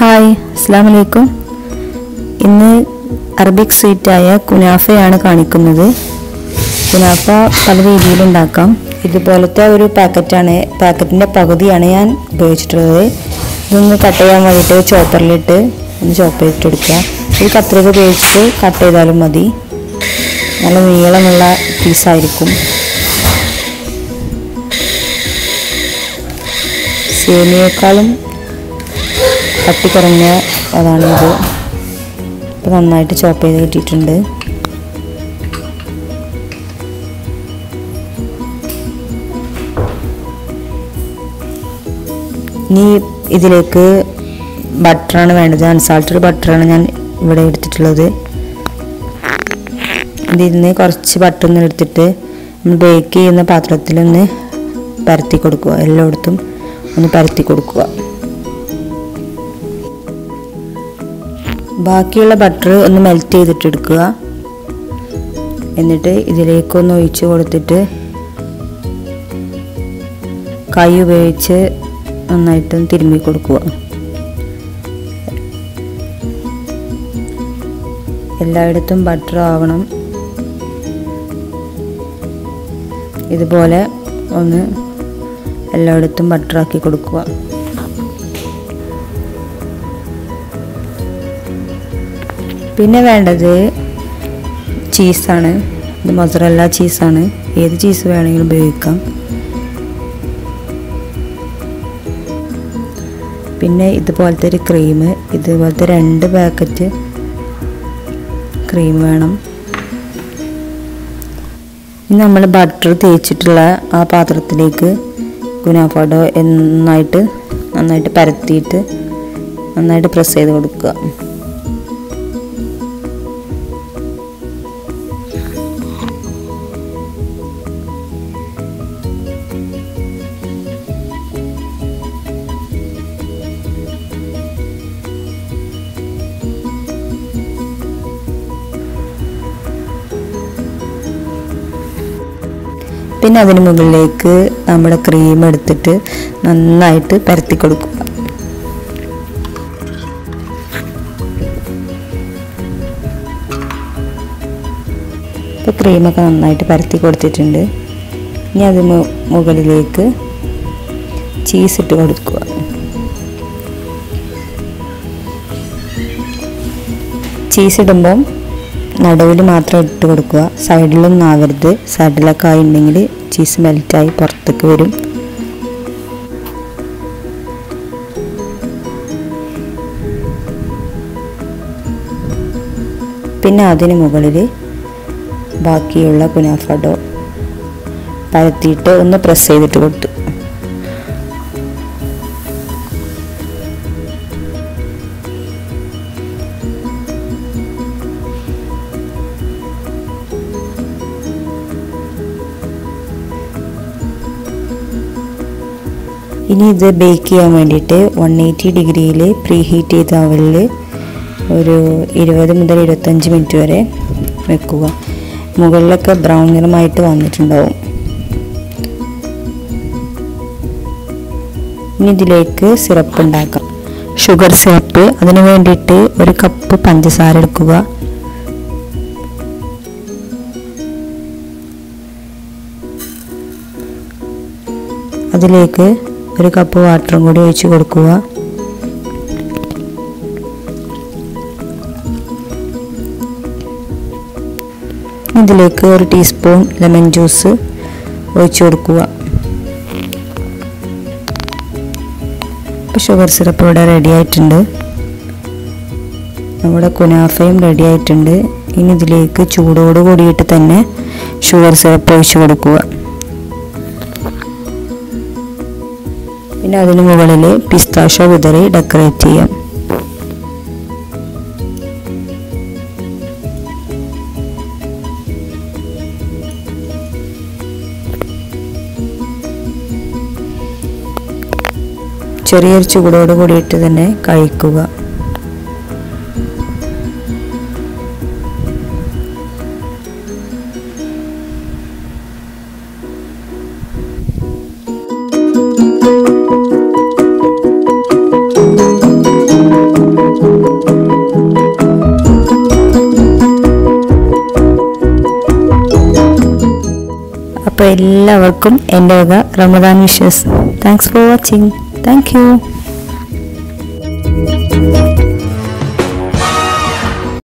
hi അസ്സാം വലൈക്കും ഇന്ന് അറബിക് സ്വീറ്റായ കുനാഫയാണ് കാണിക്കുന്നത് കുനാഫ പല രീതിയിൽ ഉണ്ടാക്കാം ഇതുപോലത്തെ ഒരു പാക്കറ്റാണ് പാക്കറ്റിൻ്റെ പകുതിയാണ് ഞാൻ ഉപയോഗിച്ചിട്ടുള്ളത് ഇതൊന്ന് കട്ട് ചെയ്യാൻ വേണ്ടിയിട്ട് ചോപ്പറിലിട്ട് ഒന്ന് ചോപ്പ് ചെയ്തിട്ടെടുക്കുക ഒരു കത്രിക ഉപയോഗിച്ചിട്ട് കട്ട് ചെയ്താലും മതി നല്ല നീളമുള്ള പീസായിരിക്കും സേമിയേക്കാളും കട്ടി കുറഞ്ഞ അതാണിത് ഇപ്പോൾ നന്നായിട്ട് ചോപ്പ് ചെയ്ത് കിട്ടിയിട്ടുണ്ട് ഇനി ഇതിലേക്ക് ബട്ടറാണ് വേണ്ടത് അൺസാൾട്ടഡ് ബട്ടറാണ് ഞാൻ ഇവിടെ എടുത്തിട്ടുള്ളത് ഇതിൽ നിന്ന് കുറച്ച് ബട്ടർ ഒന്ന് എടുത്തിട്ട് നമ്മൾ ബേക്ക് ചെയ്യുന്ന പാത്രത്തിലൊന്ന് പരത്തി കൊടുക്കുക എല്ലായിടത്തും ഒന്ന് പരത്തി കൊടുക്കുക ബാക്കിയുള്ള ബട്ടർ ഒന്ന് മെൽറ്റ് ചെയ്തിട്ട് എടുക്കുക എന്നിട്ട് ഇതിലേക്കൊന്ന് ഒഴിച്ച് കൊടുത്തിട്ട് കൈ ഉപയോഗിച്ച് നന്നായിട്ട് തിരുമ്മി കൊടുക്കുക എല്ലായിടത്തും ബട്ടർ ആവണം ഇതുപോലെ ഒന്ന് എല്ലായിടത്തും ബട്ടറാക്കി കൊടുക്കുക പിന്നെ വേണ്ടത് ചീസാണ് ഇത് മൊസറല്ല ചീസാണ് ഏത് ചീസ് വേണമെങ്കിലും ഉപയോഗിക്കാം പിന്നെ ഇതുപോലത്തെ ഒരു ക്രീം ഇതുപോലത്തെ രണ്ട് പാക്കറ്റ് ക്രീം വേണം ഇനി നമ്മൾ ബട്ടർ തേച്ചിട്ടുള്ള ആ പാത്രത്തിലേക്ക് ഗുനാഫാഡോ നന്നായിട്ട് നന്നായിട്ട് പരത്തിയിട്ട് നന്നായിട്ട് പ്രസ് ചെയ്ത് കൊടുക്കുക പിന്നെ അതിന് മുകളിലേക്ക് നമ്മുടെ ക്രീം എടുത്തിട്ട് നന്നായിട്ട് പരത്തി കൊടുക്കുക ഇപ്പോൾ ക്രീമൊക്കെ നന്നായിട്ട് പരത്തി കൊടുത്തിട്ടുണ്ട് ഇനി അത് മുകളിലേക്ക് ചീസ് ഇട്ട് കൊടുക്കുക ചീസ് ഇടുമ്പം നടുവിൽ മാത്രം ഇട്ട് കൊടുക്കുക സൈഡിലൊന്നും ആവരുത് സൈഡിലൊക്കെ ആയി ഉണ്ടെങ്കിൽ ചീസ് മെൽറ്റായി പുറത്തേക്ക് വരും പിന്നെ അതിന് മുകളിൽ ബാക്കിയുള്ള കുനാഫഡോ പരത്തിയിട്ട് ഒന്ന് പ്രസ് ചെയ്തിട്ട് കൊടുത്തു ഇനി ഇത് ബേക്ക് ചെയ്യാൻ വേണ്ടിയിട്ട് വൺ എയ്റ്റി ഡിഗ്രിയിൽ പ്രീ ഹീറ്റ് ചെയ്ത അവലിൽ ഒരു ഇരുപത് മുതൽ ഇരുപത്തഞ്ച് മിനിറ്റ് വരെ വെക്കുക മുകളിലൊക്കെ ബ്രൗൺ നിറമായിട്ട് വന്നിട്ടുണ്ടാവും ഇനി ഇതിലേക്ക് സിറപ്പ് ഉണ്ടാക്കാം ഷുഗർ സിറപ്പ് അതിന് വേണ്ടിയിട്ട് ഒരു കപ്പ് പഞ്ചസാര എടുക്കുക അതിലേക്ക് ഒരു കപ്പ് വാട്ടറും കൂടി ഒഴിച്ച് കൊടുക്കുക ഇതിലേക്ക് ഒരു ടീസ്പൂൺ ലെമൺ ജ്യൂസ് ഒഴിച്ചു കൊടുക്കുക ഇപ്പോൾ ഷുഗർ സിറപ്പ് ഇവിടെ റെഡി ആയിട്ടുണ്ട് നമ്മുടെ കുനാഫയും റെഡി ആയിട്ടുണ്ട് ഇനി ഇതിലേക്ക് ചൂടോട് കൂടിയിട്ട് തന്നെ ഷുഗർ സിറപ്പ് ഒഴിച്ചു കൊടുക്കുക പിന്നെ അതിന് മുകളിൽ പിസ്താഷോ വിതറി ഡെക്കറേറ്റ് ചെയ്യാം ചെറിയൊരു ചൂടോട് കൂടിയിട്ട് തന്നെ കഴിക്കുക അപ്പോൾ എല്ലാവർക്കും എൻ്റെ വക Ramadan wishes thanks for watching thank U